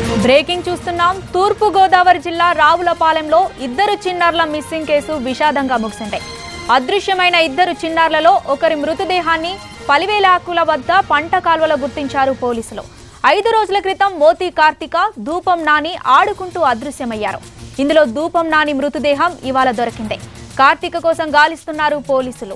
breaking చూస్తున్నాం తూర్పు గోదావరి జిల్లా రావులపాలెంలో ఇద్దరు చిన్నారుల మిస్సింగ్ కేసు విషాదంగా ముగిసింది అదృశ్యమైన ఇద్దరు చిన్నారులలో ఒకరి మృతదేహాన్ని పలివేలాకుల వద్ద పంట కాల్వలో గుర్తించారు పోలీసులు ఐదు రోజుల క్రితం మోతి కార్తిక ధూపం నాని ఆడుకుంటూ అదృశ్యమయ్యారు ఇందులో ధూపం నాని మృతదేహం ఇవాళ దొరికింది కార్తీక కోసం గాలిస్తున్నారు పోలీసులు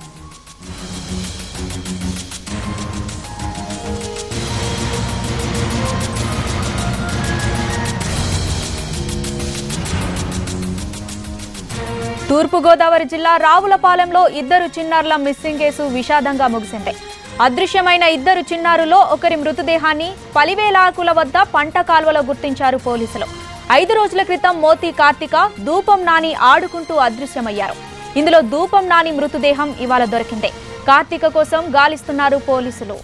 తూర్పుగోదావరి జిల్లా రావులపాలెంలో ఇద్దరు చిన్నారుల మిస్సింగ్ కేసు విషాదంగా ముగిసింది అదృశ్యమైన ఇద్దరు చిన్నారులో ఒకరి మృతదేహాన్ని పలివేలాకుల వద్ద పంట కాల్వలో గుర్తించారు పోలీసులు ఐదు రోజుల క్రితం మోతి కార్తిక ధూపం నాని ఆడుకుంటూ అదృశ్యమయ్యారు ఇందులో ధూపం నాని మృతదేహం ఇవాళ దొరికింది కార్తీక కోసం గాలిస్తున్నారు పోలీసులు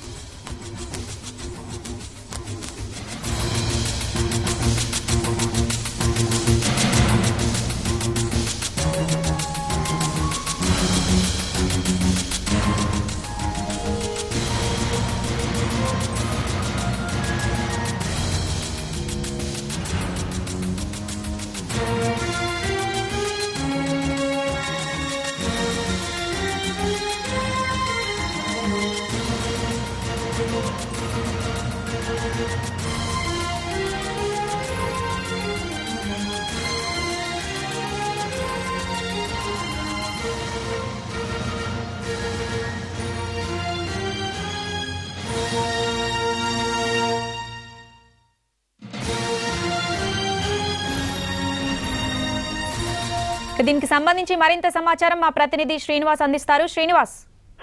ఇక దీనికి సంబంధించి మరింత సమాచారం మా ప్రతినిధి శ్రీనివాస్ అందిస్తారు శ్రీనివాస్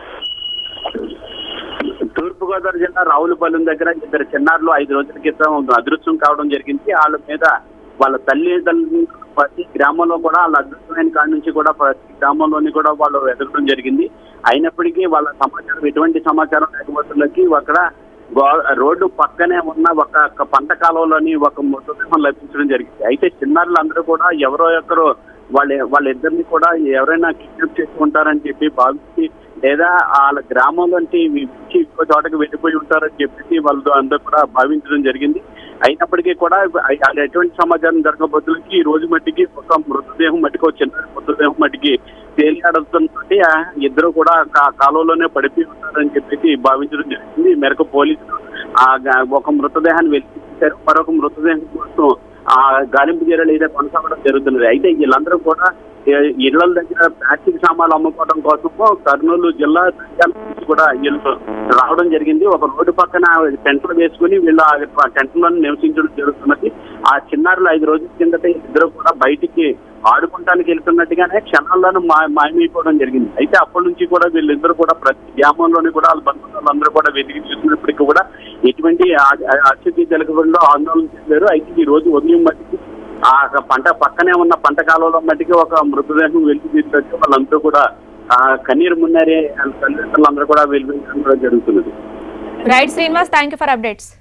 తూర్పుగోదావరి జిల్లా రావులపాలెం దగ్గర ఇద్దరు చిన్నారులు ఐదు రోజుల క్రితం అదృశ్యం కావడం జరిగింది వాళ్ళ మీద వాళ్ళ తల్లిదండ్రులు ప్రతి గ్రామంలో కూడా వాళ్ళ అదృష్టమైన కాడి నుంచి కూడా ప్రతి గ్రామంలోని కూడా వాళ్ళు ఎదగడం జరిగింది అయినప్పటికీ వాళ్ళ సమాచారం ఎటువంటి సమాచారం లేకపోతులకి అక్కడ గో- రోడ్డు పక్కనే ఉన్న ఒక ఒక పంట కాలంలోని ఒక మృతదేహం లభించడం జరిగింది అయితే చిన్నారులందరూ కూడా ఎవరో ఒకరు వాళ్ళ వాళ్ళిద్దరిని కూడా ఎవరైనా కిడ్నాప్ చేసి ఉంటారని చెప్పి భావించి లేదా వాళ్ళ గ్రామంలోంచి విడిచి ఇంకో చోటకి వెళ్ళిపోయి ఉంటారని చెప్పేసి వాళ్ళు అందరూ కూడా భావించడం జరిగింది అయినప్పటికీ కూడా వాళ్ళ ఎటువంటి సమాచారం జరగబోతులకి ఈ రోజు మట్టికి ఒక మృతదేహం మట్టికి ఒక చిన్న మృతదేహం మట్టికి తేలియాడుతుంటే ఇద్దరు కూడా కా- కాలువలోనే పడిపోయి ఉంటారని చెప్పేసి భావించడం జరిగింది ఈ మేరకు పోలీసులు ఆ గ- ఒక మృతదేహాన్ని వెలికించారు మరొక మృతదేహం కోసం ఆ గాలింపు చర్యలు అయితే కొనసాగడం జరుగుతున్నది అయితే వీళ్ళందరూ కూడా ఏ- ఇళ్ల దగ్గర ప్లాస్టిక్ సామాన్లు అమ్ముకోవడం కోసము కర్నూలు జిల్లా నంద్యాల నుంచి కూడా వీళ్ళు రావడం జరిగింది ఒక రోడ్డు పక్కన టెంట్లు వేసుకుని వీళ్ళు ఆ టెంట్లో నివసించడం జరుగుతున్నది ఆ చిన్నారులు ఐదు రోజుల కిందట ఇద్దరు కూడా బయటికి ఆడుకుంటానికి వెళ్తున్నట్టుగానే క్షణాల్లోనూ మా మాయమైపోవడం జరిగింది అయితే అప్పటి నుంచి కూడా వీళ్ళిద్దరు కూడా ప్రతి గ్రామంలోని కూడా వాళ్ళ బంధువులందరూ కూడా వెతికి చూసినప్పటికీ కూడా ఎటువంటి అత్యుతి జలకకుండా ఆందోళన చేశారు అయితే ఈ రోజు ఉదయం మట్టికి ఆ పంట పక్కనే ఉన్న పంట కాలంలో మట్టికి ఒక మృతదేహం వెలికి తీసుకొచ్చి వాళ్ళందరూ కూడా ఆ కన్నీరు మున్నారే వాళ్ళ తల్లిదండ్రులందరూ కూడా వెలిపించడం కూడా జరుగుతున్నది right Srinivas thank you for updates